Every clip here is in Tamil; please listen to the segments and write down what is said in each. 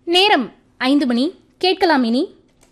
நேரம் ஐந்து மணி கேட்கலாம் இனி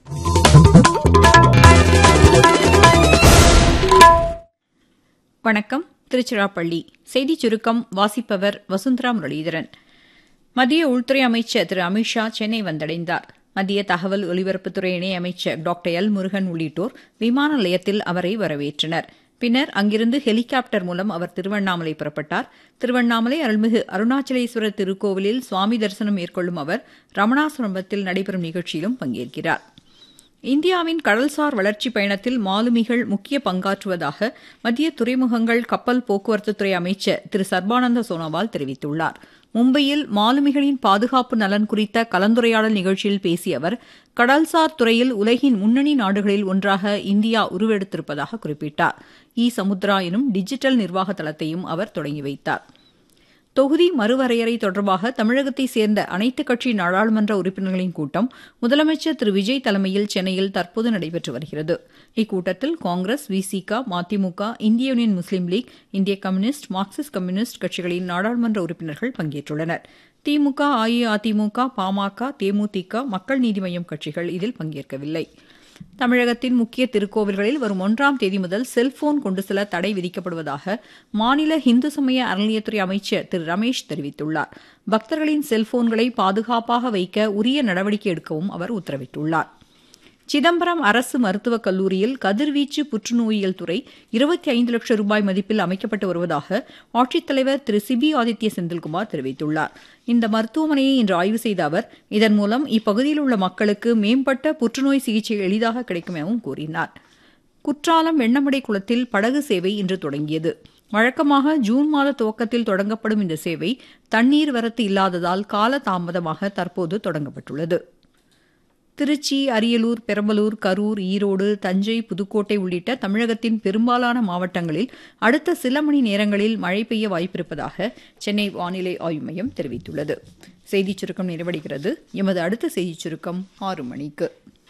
வணக்கம் திருச்சிராப்பள்ளி செய்திச் சுருக்கம் வாசிப்பவர் வசுந்தரா முரளிதரன் மத்திய உள்துறை அமைச்சர் திரு அமித்ஷா சென்னை வந்தடைந்தார் மத்திய தகவல் ஒலிபரப்புத்துறை இணையமைச்சர் டாக்டர் எல் முருகன் உள்ளிட்டோர் விமான நிலையத்தில் அவரை வரவேற்றனர் பின்னர் அங்கிருந்து ஹெலிகாப்டர் மூலம் அவர் திருவண்ணாமலை புறப்பட்டார் திருவண்ணாமலை அருள்மிகு அருணாச்சலேஸ்வரர் திருக்கோவிலில் சுவாமி தரிசனம் மேற்கொள்ளும் அவர் ரமணாசிரமத்தில் நடைபெறும் நிகழ்ச்சியிலும் பங்கேற்கிறார் இந்தியாவின் கடல்சார் வளர்ச்சி பயணத்தில் மாலுமிகள் முக்கிய பங்காற்றுவதாக மத்திய துறைமுகங்கள் கப்பல் போக்குவரத்துத்துறை அமைச்சர் திரு சர்பானந்த சோனோவால் தெரிவித்துள்ளார் மும்பையில் மாலுமிகளின் பாதுகாப்பு நலன் குறித்த கலந்துரையாடல் நிகழ்ச்சியில் பேசிய அவர் கடல்சார் துறையில் உலகின் முன்னணி நாடுகளில் ஒன்றாக இந்தியா உருவெடுத்திருப்பதாக குறிப்பிட்டார் இ சமுத்ரா எனும் டிஜிட்டல் நிர்வாக தளத்தையும் அவர் தொடங்கி வைத்தார் தொகுதி மறுவரையறை தொடர்பாக தமிழகத்தைச் சேர்ந்த அனைத்துக் கட்சி நாடாளுமன்ற உறுப்பினர்களின் கூட்டம் முதலமைச்சர் திரு விஜய் தலைமையில் சென்னையில் தற்போது நடைபெற்று வருகிறது இக்கூட்டத்தில் காங்கிரஸ் விசிக மதிமுக இந்திய யூனியன் முஸ்லீம் லீக் இந்திய கம்யூனிஸ்ட் மார்க்சிஸ்ட் கம்யூனிஸ்ட் கட்சிகளின் நாடாளுமன்ற உறுப்பினர்கள் பங்கேற்றுள்ளனர் திமுக அஇஅதிமுக பாமக தேமுதிக மக்கள் நீதி மய்யம் கட்சிகள் இதில் பங்கேற்கவில்லை தமிழகத்தின் முக்கிய திருக்கோவில்களில் வரும் ஒன்றாம் தேதி முதல் செல்போன் கொண்டு செல்ல தடை விதிக்கப்படுவதாக மாநில இந்து சமய அறநிலையத்துறை அமைச்சர் திரு ரமேஷ் தெரிவித்துள்ளார் பக்தர்களின் செல்போன்களை பாதுகாப்பாக வைக்க உரிய நடவடிக்கை எடுக்கவும் அவர் உத்தரவிட்டுள்ளார் சிதம்பரம் அரசு மருத்துவக் கல்லூரியில் கதிர்வீச்சு புற்றுநோயியல் துறை இருபத்தி ஐந்து லட்சம் ரூபாய் மதிப்பில் அமைக்கப்பட்டு வருவதாக ஆட்சித்தலைவர் திரு சிபி ஆதித்ய செந்தில்குமார் தெரிவித்துள்ளார் இந்த மருத்துவமனையை இன்று ஆய்வு செய்த அவர் இதன் மூலம் இப்பகுதியில் உள்ள மக்களுக்கு மேம்பட்ட புற்றுநோய் சிகிச்சை எளிதாக கிடைக்கும் எனவும் கூறினார் குற்றாலம் வெண்ணமடை குளத்தில் படகு சேவை இன்று தொடங்கியது வழக்கமாக ஜூன் மாத துவக்கத்தில் தொடங்கப்படும் இந்த சேவை தண்ணீர் வரத்து இல்லாததால் கால தாமதமாக தற்போது தொடங்கப்பட்டுள்ளது திருச்சி அரியலூர் பெரம்பலூர் கரூர் ஈரோடு தஞ்சை புதுக்கோட்டை உள்ளிட்ட தமிழகத்தின் பெரும்பாலான மாவட்டங்களில் அடுத்த சில மணி நேரங்களில் மழை பெய்ய வாய்ப்பிருப்பதாக சென்னை வானிலை ஆய்வு மையம் தெரிவித்துள்ளது செய்திச் சுருக்கம் நிறைவடைகிறது எமது அடுத்த செய்திச் சுருக்கம் ஆறு மணிக்கு